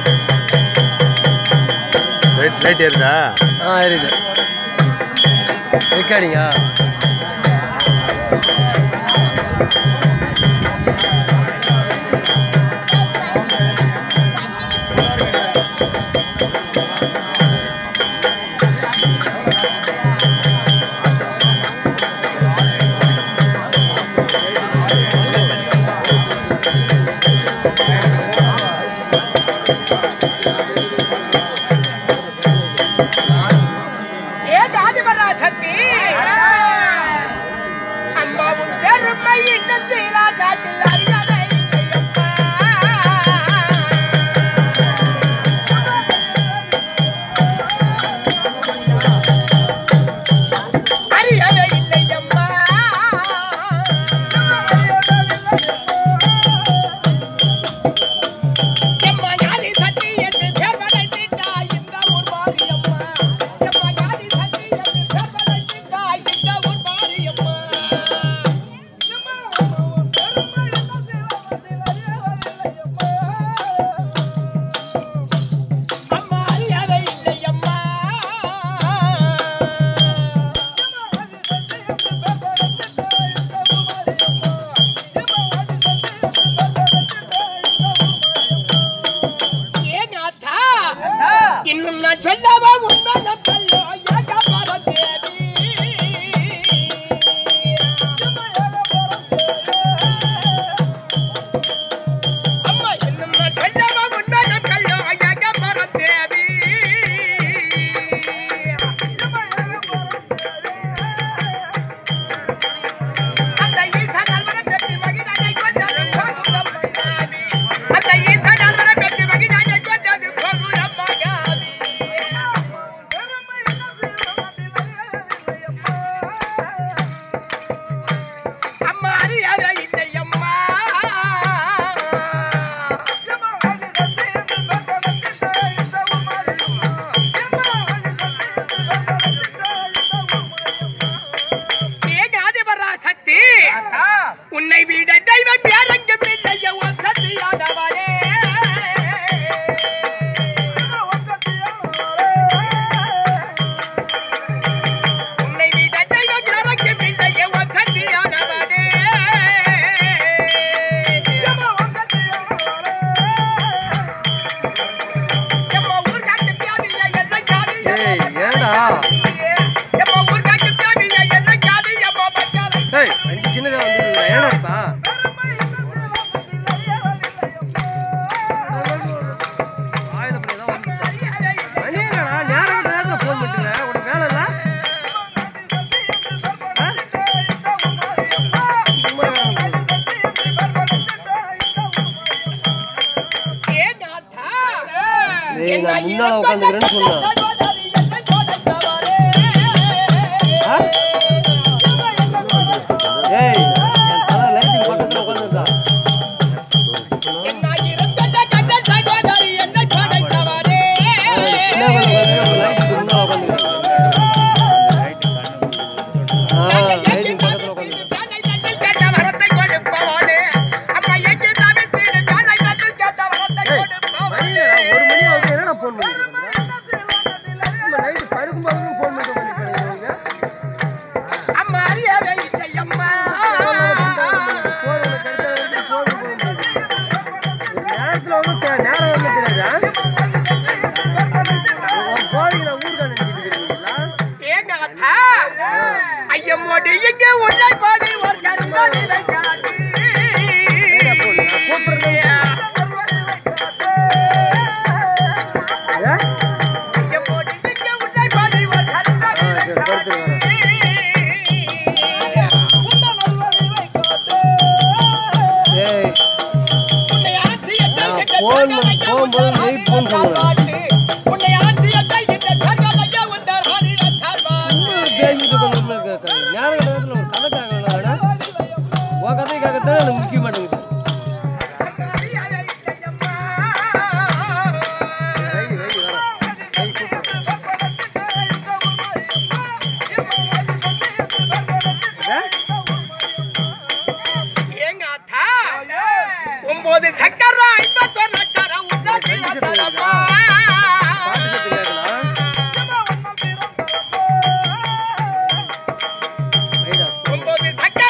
Light light ஏறுதா ஆ ஏறிது ரெக்கார்டிங்கா ஏ தாதிபரா சக்தி அம்மாவும் பெருமை இன்னத்திலா காட்டில் அறியாதே இல்லையப்பா. அறியவே இல்லையம்மா எம்மா ஞாதி சக்தி என்று பேர் படைத்திட்டாய் இந்த ஊர் மாரியம்மா. எம்மா ஞாதி சக்தி என்று பேர் படைத்திட்டாய் இந்த ஊர் மாரியம்மா. அம்மா அறியாதே இல்லையம்மா. ஏன் ஆத்தா? இன்னும் நான் சொல்லவா உண்மை நம்பலையோ, ஏகப்பர தேவி. அம்மா, இன்னும் நான் சொல்லவா உண்மை நம்பலையோ, ஏகப்பர தேவி. அந்த ஈசன் அல்வரை பெற்று மகிழனை கொண்டது போகுதம்மா காவி. அந்த ஈசன் அல்வரை பெற்று மகிழனை கொண்டது போகுதம்மா காவி. அம்மா அறியாத இல்லையம்மா ஏன் ஆதிபரா சக்தி உன்னை விட தெய்வம் யாரெங்கும் இல்லைய உன் சக்தியானவனே உன்னை விட தெய்வம் யாரெங்கும் இல்லைய உன் சக்தியானவனே எம்மா ஊர் காட்டு பியாவிய எல்லை காவி ஏய் ஏடா எம்மா ஊர் காட்டு பியாவிய எல்லை காவி எம்மா மக்களை ஏய் வண்டி சின்னதா வந்துருக்குடா ஏடாப்பா ஆயுத பண்ணி தான் வந்து மணி என்னடா நேரம் நேரத்தில் ஃபோன் பண்ணிட்டுங்க உனக்கு வேலை இல்லை ஆ? சும்மா ஏன் ஆத்தா? ஏய், நான் என்னை முன்னால உட்காந்துக்கிறேன்னு சொன்னேன். சகோதரி என்னை கொடுத்தவளே. ஆ? ஏய் என் தலை லைட்டிங் பக்கத்தில் உட்காந்துருக்கா என்னை இருந்தத கண்ட சகோதரி என்னை கொடுத்தவளே. லைட்டுக்கு முன்னால் உட்காந்துருக்கா ஆ லைட்டிங் பக்கத்தில் உட்காந்துருக்கா காலை தட்டில் கேட்ட வரத்தை கொடுப்பவளே. அம்மா எங்கே தவித்திடு காலை தட்டில் கேட்ட வரத்தை கொடுப்பவளே. ஒரு மணி ஆகுது என்னடா ஃபோன் பண்ணிட்டு நைட்டு படுக்கும் போது ஃபோன் பண்ணிட்டு உட்காந்துருக்காங்க அம்மா அறியவே இல்லை அம்மா. நேரத்தில் வந்து தே- நேரம் வந்து தெரியாதா உன் கோழிக்கு நான் ஊருக்கா நினைச்சிட்டு இருக்கீங்களா ஏங்க அத்தா? ஐயம்மோடி இங்கே உன்னை பாடி ஒரு கருங்கோடி வைக்காது. ஐயம்மோடி இங்கே உன்னை பாடி ஒரு கருங்கோடி ஆ, சரி, வைக்காது. ஏய் உன்னை ஆட்சியத்தை நான் கிட்ட போன் தங்களையா போகும்போது உந்தர் நீ போன் ஆணில பண்ணுவ. தாழ்வாட்டு. உன்னை ஆட்சியத்தை கிட்ட தங்களையா உந்தர் ஆணில தாழ்வாட்டு. பேசிட்டு கொண்டு கேட்காது நேரம் நேரத்தில் ஒரு கதை கேட்கணும் உன் கதை கேட்கத்தான் எனக்கு முக்கிய மாட்டேங்குது அறியவே இல்லை அம்மா. வை, வை, வரேன். வை, கூப்பிடுறேன். ஏங்க அத்தா? ஒன்பது சக்கரம் ஐம்பத்தொரு லட்சம் உண்டாக்கி வந்ததம்மா. சக்க